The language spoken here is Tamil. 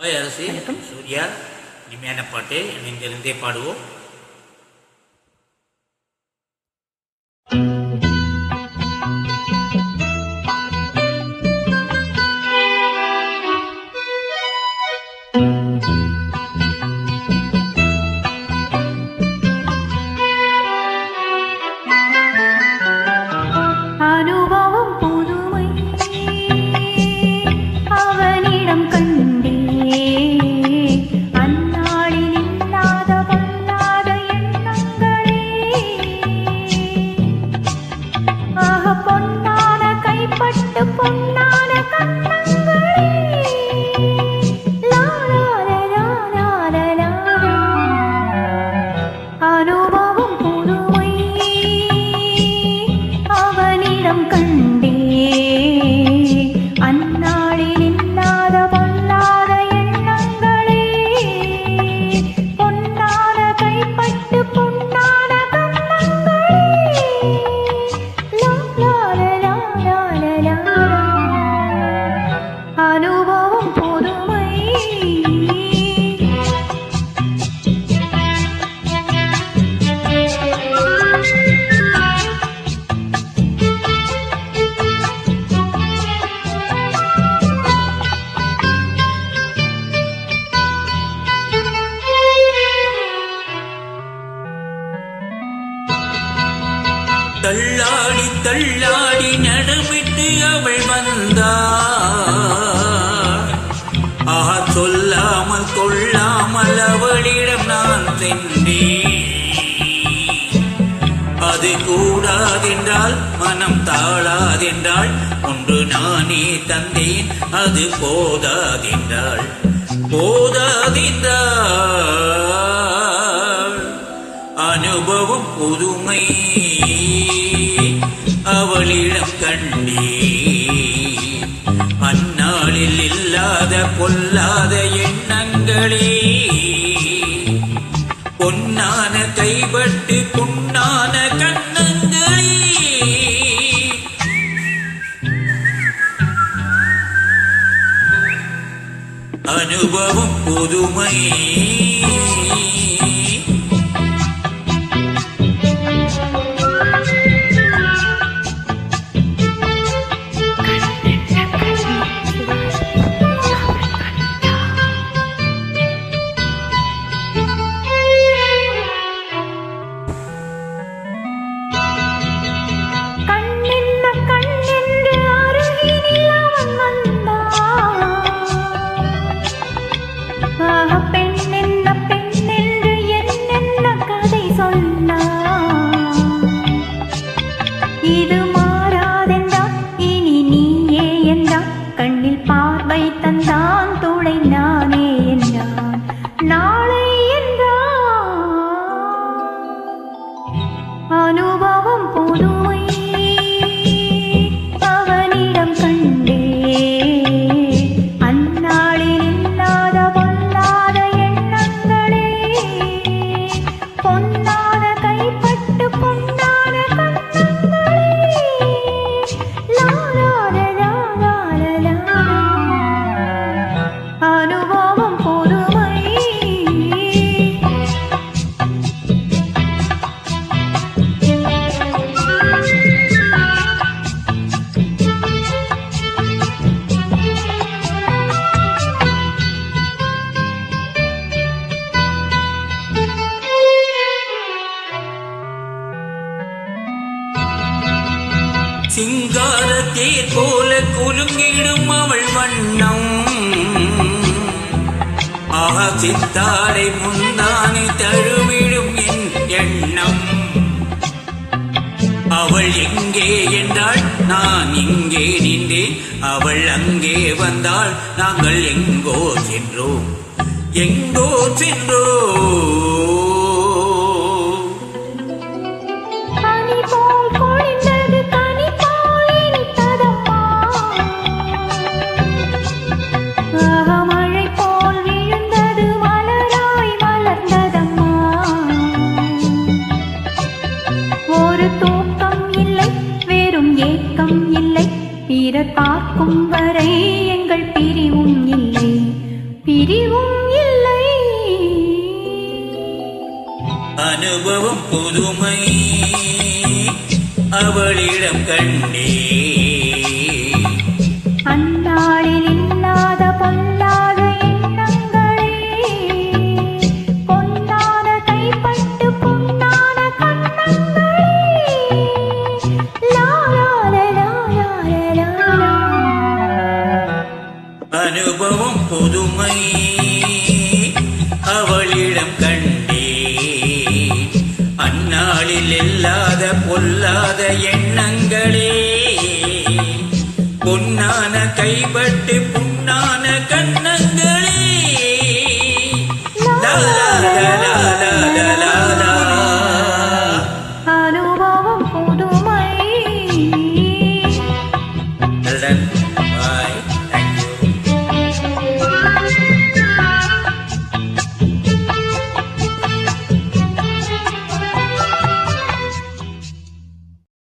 ஓய் அரசி சூர்யா இனிமையான பாட்டு இணைந்திருந்தே பாடுவோம் அனுபவம் புதுமை அவனிடம் கண்டே அந்நாளில் இல்லாத பொல்லாத எண்ணங்களே ஆக பொன்னான கைப்பட்டு பொன்னான கண்ணங்களே லா, லா, லா, லா, லா, லா, லா. அனுபவம் புதுமை அவனிடம் கண்டே அந்நாளில் இல்லாத பொல்லாத எண்ணங்களே பொன்னான கைப்பட்டு பொன்னான கண்ணங்களே லா, லா, லா, லா, லா, லா, லா. அனுபவம் புதுமை தள்ளாடி தள்ளாடி நடமிட்டு அவள் வந்தாள் ஆஹா சொல்லாமல் கொள்ளாமல் அவளிடம் நான் சென்றேன் அது கூடாதென்றால் மனம் தாழாதென்றால் ஒன்று நானே தந்தேன் அது போதாதென்றால் போதாதென்றால் அனுபவம் புதுமை அவளிடம் கண்டே அந்நாளில் இல்லாத பொல்லாத எண்ணங்களே பொன்னான கைப்பட்டு புண்ணான கண்ணங்களே அனுபவம் புதுமை கண்ணென்ன கண்ணென்று அருகினில் அவன் வந்தான். ஆஹா, பெண்ணென்ன பெண்ணென்று என்னென்ன கதை சொன்னான். இது மாறாதென்றான், இனி நீயே என்றான். கண்ணில் பார்வை தந்தான் துளை நானே என்றான் நாளை என்றான் அனுபவம் புதுமை அவனிடம் கண்டே அந்நாளில் இல்லாத பொல்லாத எண்ணங்களே பொன்னான கைப்பட்டு பொன்னான கண்ணங்களே லா, லா, லா, லா, லா, லா, லா. அனுபவம் புதுமை சிங்கார தேர் போல குலுங்கிடும் அவள் வண்ணம் ஆஹா சித்தாரை முந்தானை தழுவிடும் என் எண்ணம் அவள் எங்கே என்றாள் நான் இங்கே நின்றேன் அவள் அங்கே வந்தாள் நாங்கள் எங்கோ சென்றோம் எங்கோ சென்றோம் பனி போல் பொழிந்தது கனி போல் இனித்ததம்மா ஆஹா, மழை போல் விழுந்தது மலராய் மலர்ந்ததம்மா ஒரு தூக்கம் இல்லை வெறும் ஏக்கம் இல்லை பிறர் பார்க்கும் வரை எங்கள் பிரிவும் இல்லை பிரிவும் இல்லை அனுபவம் புதுமை அவளிடம் கண்டே அந்நாளில் இல்லாத பொல்லாத எண்ணங்களே பொன்னான கைப்பட்டு பொன்னான கண்ணங்களே லாலால லாலால லாலா அனுபவம் புதுமை